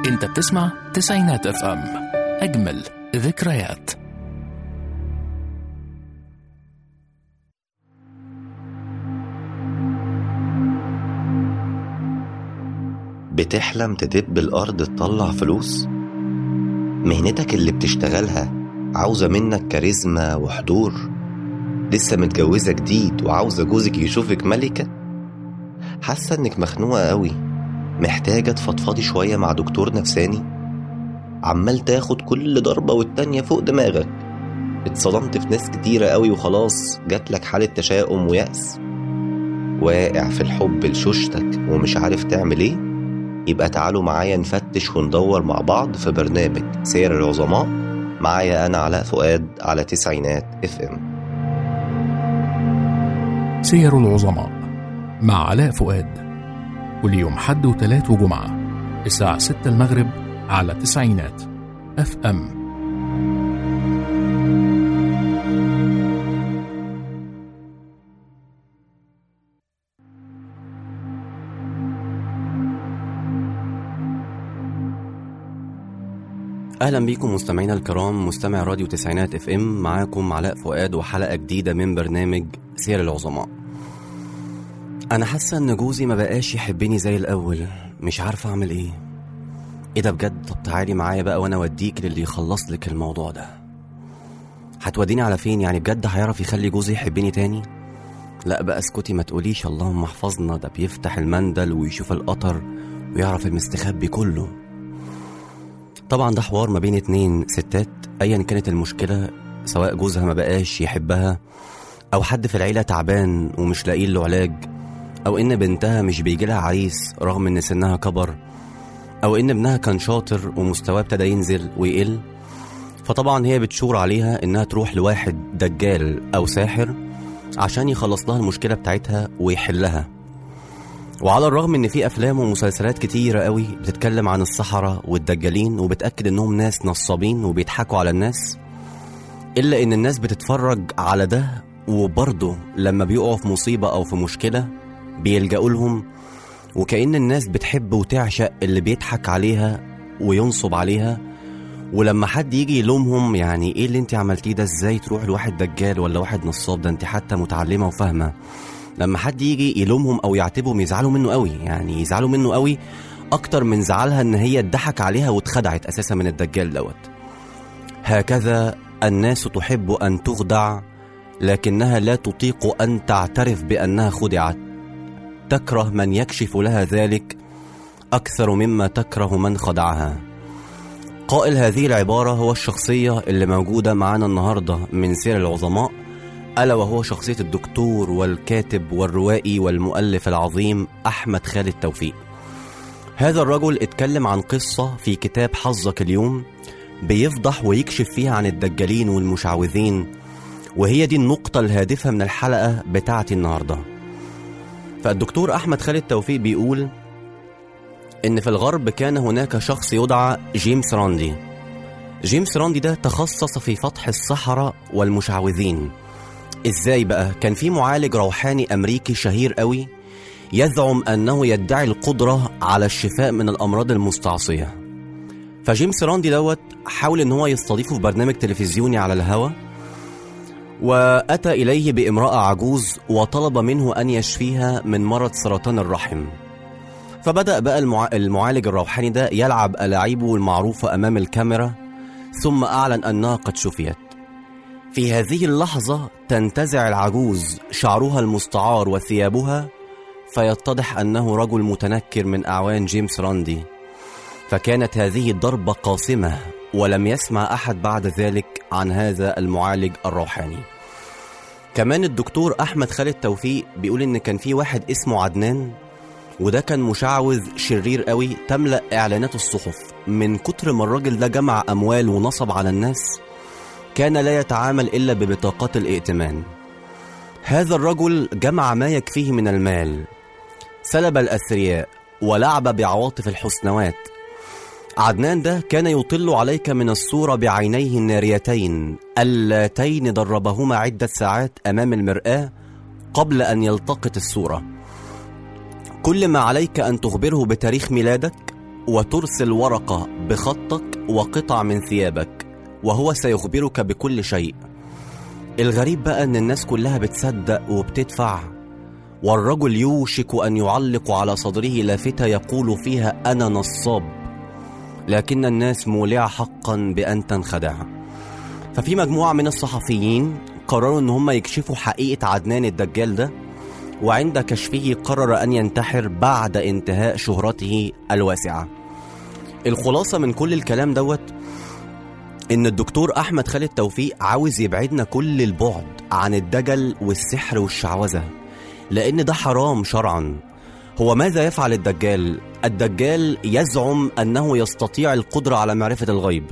انت بتسمع تسعينات اف ام اجمل ذكريات بتحلم تدب الأرض تطلع فلوس؟ مهنتك اللي بتشتغلها عاوزة منك كاريزما وحضور لسه متجوزة جديد وعاوزة جوزك يشوفك ملكة؟ حاسة انك مخنوقة قوي محتاجة تفضفضي شوية مع دكتور نفساني؟ عمال تاخد كل ضربة والتانية فوق دماغك اتصدمت في ناس كتيرة قوي وخلاص جاتلك حالة تشاؤم ويأس واقع في الحب لشوشتك ومش عارف تعمل ايه يبقى تعالوا معايا نفتش وندور مع بعض في برنامج سير العظماء معايا أنا علاء فؤاد على تسعينات اف ام سير العظماء مع علاء فؤاد كل يوم حد وتلات وجمعة الساعة 6 المغرب على تسعينات اف ام اهلا بيكم مستمعينا الكرام مستمع راديو تسعينات اف ام معاكم علاء فؤاد وحلقه جديده من برنامج سير العظماء انا حاسه ان جوزي ما بقاش يحبني زي الاول مش عارفه اعمل ايه ايه ده بجد طب تعالي معايا بقى وانا اوديك للي يخلص لك الموضوع ده هتوديني على فين يعني بجد هيعرف يخلي جوزي يحبني تاني لا بقى اسكتي ما تقوليش اللهم احفظنا ده بيفتح المندل ويشوف القطر ويعرف المستخبي كله طبعا ده حوار ما بين اتنين ستات ايا كانت المشكله سواء جوزها ما بقاش يحبها او حد في العيله تعبان ومش لاقيين له علاج او ان بنتها مش بيجي لها عريس رغم ان سنها كبر او ان ابنها كان شاطر ومستواه ابتدى ينزل ويقل فطبعا هي بتشور عليها انها تروح لواحد دجال او ساحر عشان يخلص لها المشكله بتاعتها ويحلها وعلى الرغم ان في افلام ومسلسلات كتيره قوي بتتكلم عن السحره والدجالين وبتاكد انهم ناس نصابين وبيضحكوا على الناس الا ان الناس بتتفرج على ده وبرضه لما بيقعوا في مصيبه او في مشكله بيلجأوا لهم وكأن الناس بتحب وتعشق اللي بيضحك عليها وينصب عليها ولما حد يجي يلومهم يعني ايه اللي انت عملتيه ده ازاي تروح لواحد دجال ولا واحد نصاب ده انت حتى متعلمه وفاهمه لما حد يجي يلومهم او يعاتبهم يزعلوا منه قوي يعني يزعلوا منه قوي اكتر من زعلها ان هي اتضحك عليها واتخدعت اساسا من الدجال دوت هكذا الناس تحب ان تخدع لكنها لا تطيق ان تعترف بانها خدعت تكره من يكشف لها ذلك اكثر مما تكره من خدعها قائل هذه العباره هو الشخصيه اللي موجوده معانا النهارده من سير العظماء ألا وهو شخصية الدكتور والكاتب والروائي والمؤلف العظيم أحمد خالد توفيق هذا الرجل اتكلم عن قصة في كتاب حظك اليوم بيفضح ويكشف فيها عن الدجالين والمشعوذين وهي دي النقطة الهادفة من الحلقة بتاعتي النهاردة فالدكتور أحمد خالد توفيق بيقول إن في الغرب كان هناك شخص يدعى جيمس راندي جيمس راندي ده تخصص في فتح السحرة والمشعوذين ازاي بقى كان في معالج روحاني امريكي شهير قوي يزعم انه يدعي القدره على الشفاء من الامراض المستعصيه فجيمس راندي دوت حاول ان هو يستضيفه في برنامج تلفزيوني على الهوا واتى اليه بامراه عجوز وطلب منه ان يشفيها من مرض سرطان الرحم فبدا بقى المع... المعالج الروحاني ده يلعب الاعيبه المعروفه امام الكاميرا ثم اعلن انها قد شفيت في هذه اللحظة تنتزع العجوز شعرها المستعار وثيابها فيتضح أنه رجل متنكر من أعوان جيمس راندي فكانت هذه ضربة قاصمة ولم يسمع أحد بعد ذلك عن هذا المعالج الروحاني كمان الدكتور أحمد خالد توفيق بيقول إن كان في واحد اسمه عدنان وده كان مشعوذ شرير قوي تملأ إعلانات الصحف من كتر ما الراجل ده جمع أموال ونصب على الناس كان لا يتعامل الا ببطاقات الائتمان هذا الرجل جمع ما يكفيه من المال سلب الاثرياء ولعب بعواطف الحسنوات عدنان ده كان يطل عليك من الصورة بعينيه الناريتين اللاتين دربهما عدة ساعات أمام المرآة قبل أن يلتقط الصورة كل ما عليك أن تخبره بتاريخ ميلادك وترسل ورقة بخطك وقطع من ثيابك وهو سيخبرك بكل شيء الغريب بقى ان الناس كلها بتصدق وبتدفع والرجل يوشك ان يعلق على صدره لافتة يقول فيها انا نصاب لكن الناس مولعة حقا بان تنخدع ففي مجموعة من الصحفيين قرروا ان هم يكشفوا حقيقة عدنان الدجال ده وعند كشفه قرر ان ينتحر بعد انتهاء شهرته الواسعة الخلاصة من كل الكلام دوت ان الدكتور احمد خالد توفيق عاوز يبعدنا كل البعد عن الدجل والسحر والشعوذه لان ده حرام شرعا هو ماذا يفعل الدجال الدجال يزعم انه يستطيع القدره على معرفه الغيب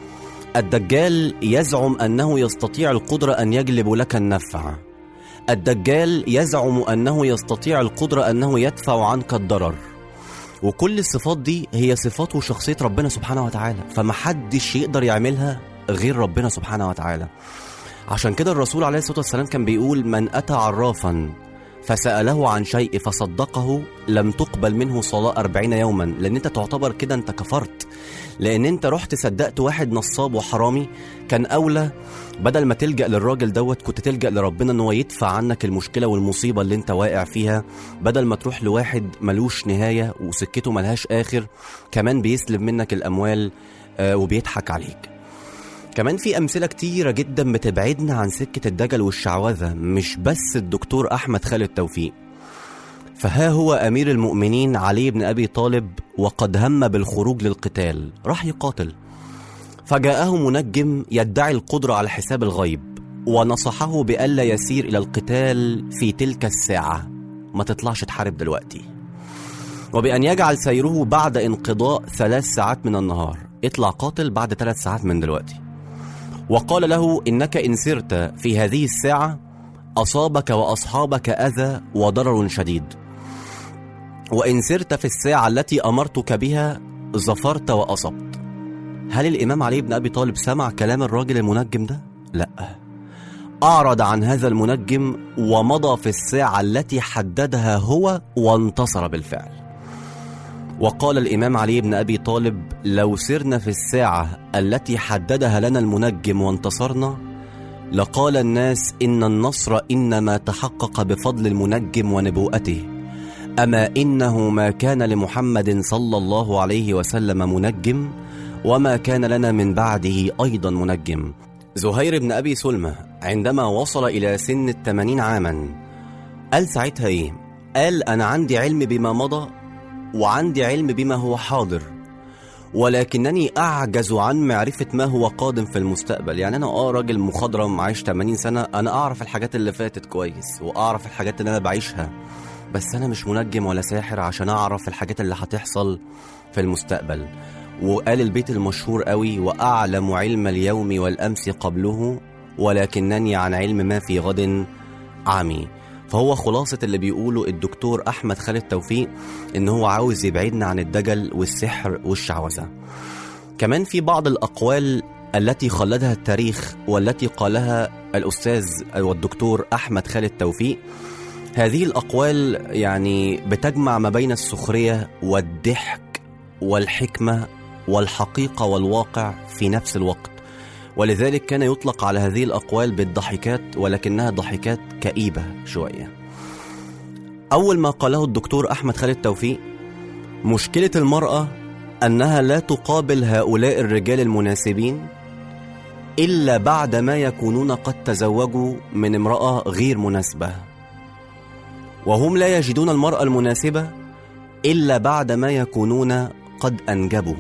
الدجال يزعم انه يستطيع القدره ان يجلب لك النفع الدجال يزعم انه يستطيع القدره انه يدفع عنك الضرر وكل الصفات دي هي صفات وشخصية ربنا سبحانه وتعالى فمحدش يقدر يعملها غير ربنا سبحانه وتعالى عشان كده الرسول عليه الصلاة والسلام كان بيقول من أتى عرافا فسأله عن شيء فصدقه لم تقبل منه صلاة أربعين يوما لأن أنت تعتبر كده أنت كفرت لأن أنت رحت صدقت واحد نصاب وحرامي كان أولى بدل ما تلجأ للراجل دوت كنت تلجأ لربنا ان هو يدفع عنك المشكلة والمصيبة اللي انت واقع فيها بدل ما تروح لواحد ملوش نهاية وسكته ملهاش آخر كمان بيسلب منك الأموال آه، وبيضحك عليك كمان في أمثلة كتيرة جدا بتبعدنا عن سكة الدجل والشعوذة مش بس الدكتور أحمد خالد توفيق فها هو أمير المؤمنين علي بن أبي طالب وقد هم بالخروج للقتال راح يقاتل فجاءه منجم يدعي القدرة على حساب الغيب ونصحه بألا يسير إلى القتال في تلك الساعة ما تطلعش تحارب دلوقتي وبأن يجعل سيره بعد انقضاء ثلاث ساعات من النهار اطلع قاتل بعد ثلاث ساعات من دلوقتي وقال له إنك إن سرت في هذه الساعة أصابك وأصحابك أذى وضرر شديد وإن سرت في الساعة التي أمرتك بها ظفرت وأصبت هل الإمام علي بن أبي طالب سمع كلام الراجل المنجم ده؟ لا أعرض عن هذا المنجم ومضى في الساعة التي حددها هو وانتصر بالفعل وقال الإمام علي بن أبي طالب لو سرنا في الساعة التي حددها لنا المنجم وانتصرنا لقال الناس إن النصر إنما تحقق بفضل المنجم ونبوءته أما إنه ما كان لمحمد صلى الله عليه وسلم منجم وما كان لنا من بعده أيضا منجم زهير بن أبي سلمة عندما وصل إلى سن الثمانين عاما قال ساعتها إيه؟ قال أنا عندي علم بما مضى وعندي علم بما هو حاضر ولكنني أعجز عن معرفة ما هو قادم في المستقبل يعني أنا آه راجل مخضرم عايش 80 سنة أنا أعرف الحاجات اللي فاتت كويس وأعرف الحاجات اللي أنا بعيشها بس أنا مش منجم ولا ساحر عشان أعرف الحاجات اللي هتحصل في المستقبل وقال البيت المشهور قوي وأعلم علم اليوم والأمس قبله ولكنني عن علم ما في غد عمي فهو خلاصة اللي بيقوله الدكتور أحمد خالد توفيق إن هو عاوز يبعدنا عن الدجل والسحر والشعوذة كمان في بعض الأقوال التي خلدها التاريخ والتي قالها الأستاذ والدكتور أحمد خالد توفيق هذه الأقوال يعني بتجمع ما بين السخرية والضحك والحكمة والحقيقة والواقع في نفس الوقت ولذلك كان يطلق على هذه الأقوال بالضحكات ولكنها ضحكات كئيبة شوية أول ما قاله الدكتور أحمد خالد توفيق مشكلة المرأة أنها لا تقابل هؤلاء الرجال المناسبين إلا بعد ما يكونون قد تزوجوا من امرأة غير مناسبة وهم لا يجدون المرأة المناسبة إلا بعد ما يكونون قد أنجبوا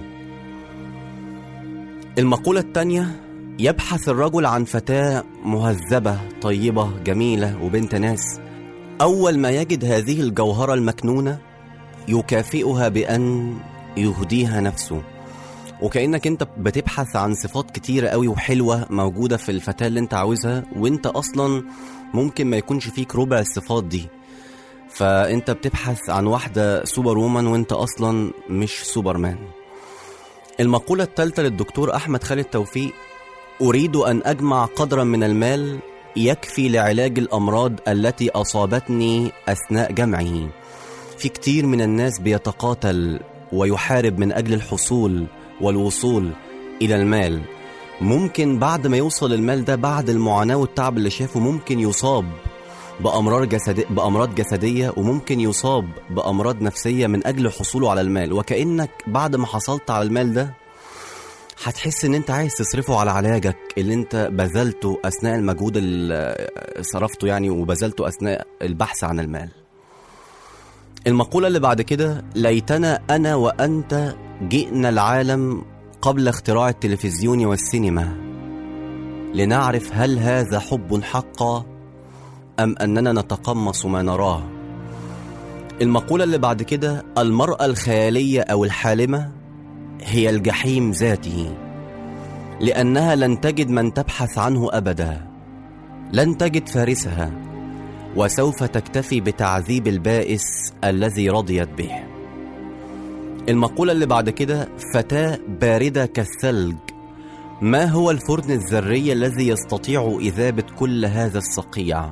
المقولة الثانية يبحث الرجل عن فتاة مهذبة طيبة جميلة وبنت ناس أول ما يجد هذه الجوهرة المكنونة يكافئها بأن يهديها نفسه وكأنك انت بتبحث عن صفات كتيرة قوي وحلوة موجودة في الفتاة اللي انت عاوزها وانت أصلا ممكن ما يكونش فيك ربع الصفات دي فانت بتبحث عن واحدة سوبر وومن وانت أصلا مش سوبرمان المقولة الثالثة للدكتور أحمد خالد توفيق أريد أن أجمع قدرا من المال يكفي لعلاج الأمراض التي أصابتني أثناء جمعه في كتير من الناس بيتقاتل ويحارب من أجل الحصول والوصول إلى المال ممكن بعد ما يوصل المال ده بعد المعاناة والتعب اللي شافه ممكن يصاب بأمراض جسدية بأمراض جسدية وممكن يصاب بأمراض نفسية من أجل حصوله على المال وكأنك بعد ما حصلت على المال ده هتحس ان انت عايز تصرفه على علاجك اللي انت بذلته اثناء المجهود اللي صرفته يعني وبذلته اثناء البحث عن المال المقولة اللي بعد كده ليتنا أنا وأنت جئنا العالم قبل اختراع التلفزيون والسينما لنعرف هل هذا حب حقا أم أننا نتقمص ما نراه المقولة اللي بعد كده المرأة الخيالية أو الحالمة هي الجحيم ذاته لأنها لن تجد من تبحث عنه أبدا لن تجد فارسها وسوف تكتفي بتعذيب البائس الذي رضيت به المقولة اللي بعد كده فتاة باردة كالثلج ما هو الفرن الذري الذي يستطيع إذابة كل هذا الصقيع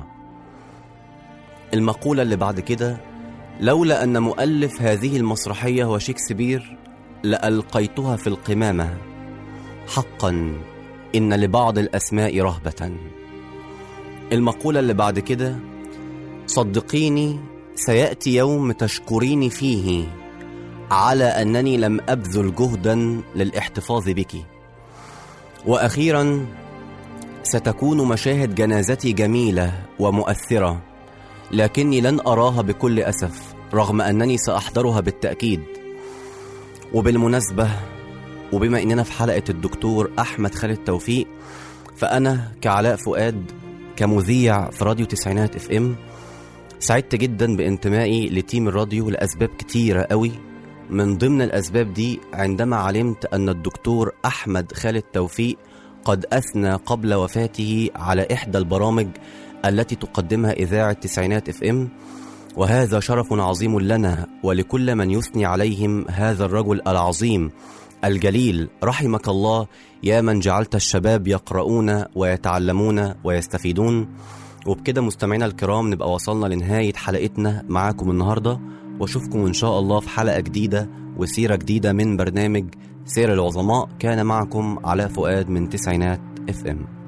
المقولة اللي بعد كده لولا أن مؤلف هذه المسرحية هو شكسبير لألقيتها في القمامة حقا إن لبعض الأسماء رهبة المقولة اللي بعد كده صدقيني سيأتي يوم تشكريني فيه على أنني لم أبذل جهدا للاحتفاظ بك وأخيرا ستكون مشاهد جنازتي جميلة ومؤثرة لكني لن أراها بكل أسف رغم أنني سأحضرها بالتأكيد وبالمناسبة وبما إننا في حلقة الدكتور أحمد خالد توفيق فأنا كعلاء فؤاد كمذيع في راديو تسعينات اف ام سعدت جدا بانتمائي لتيم الراديو لأسباب كتيرة قوي من ضمن الأسباب دي عندما علمت أن الدكتور أحمد خالد توفيق قد أثنى قبل وفاته على إحدى البرامج التي تقدمها إذاعة تسعينات اف ام وهذا شرف عظيم لنا ولكل من يثني عليهم هذا الرجل العظيم الجليل رحمك الله يا من جعلت الشباب يقرؤون ويتعلمون ويستفيدون وبكده مستمعينا الكرام نبقى وصلنا لنهاية حلقتنا معاكم النهاردة واشوفكم ان شاء الله في حلقة جديدة وسيرة جديدة من برنامج سير العظماء كان معكم علاء فؤاد من تسعينات اف ام